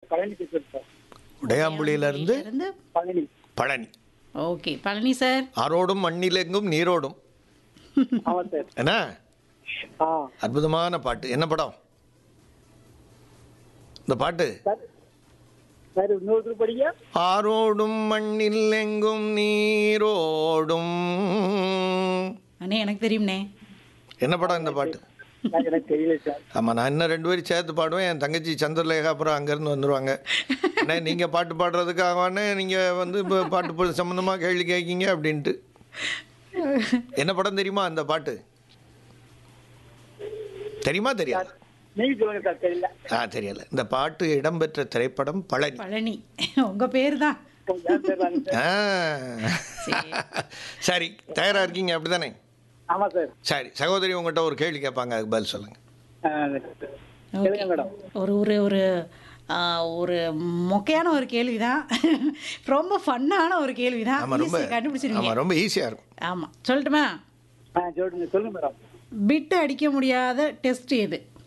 பழனி பேசுறேன் சார் உடையாம்புலியிலிருந்து இருந்து பழனி பழனி ஓகே பழனி சார் ஆரோடும் மண்ணிலெங்கும் நீரோடும் ஆமா சார் என்ன ஆ அற்புதமான பாட்டு என்ன படம் இந்த பாட்டு சார் சார் இன்னொரு படிங்க ஆரோடும் மண்ணில் எங்கும் நீரோடும் அண்ணே எனக்கு தெரியும்ண்ணே என்ன படம் இந்த பாட்டு நான் எனக்கு தெரியல சார் ஆமாம் நான் இன்னும் ரெண்டு பேரும் சேர்த்து பாடுவேன் என் தங்கச்சி சந்திரலேகா அப்புறம் அங்கேருந்து வந்துடுவாங்க அண்ணே நீங்கள் பாட்டு பாடுறதுக்காகவானே நீங்கள் வந்து இப்போ பாட்டு சம்மந்தமாக கேள்வி கேட்கீங்க அப்படின்ட்டு என்ன படம் தெரியுமா அந்த பாட்டு தெரியுமா தெரியாது நீங்க சொல்லுங்க சார் தெரியல ஆ தெரியல இந்த பாட்டு இடம்பெற்ற திரைப்படம் பழனி பழனி உங்க பேர் தான் ஓ, ஏன் சார் வாங்க சார் ஆ சரி. சரி தயாராக இருக்கீங்க அப்படிதானே ஆமா சார் சரி சகோதரி உங்கள்கிட்ட ஒரு கேள்வி கேட்பாங்க அதுக்கு பதில் சொல்லுங்கள் ஆ, சொல்லுங்க மேடம் ஒரு ஒரு ஒரு ஆ, ஒரு மொக்கையான ஒரு கேள்விதான் ரொம்ப ஃபன்னான ஒரு கேள்விதான் ஆமாம் ரொம்ப ஈஸியா கண்டுபிடிச்சிருவீங்க ஆமாம் ரொம்ப ஈஸியாக இருக்கும் ஆமா சொல்லட்டுமா ஆ சொல்லுங்க சொல்லுங்க மேடம் பிட்டு அடிக்க முடியாத டெஸ்ட் எது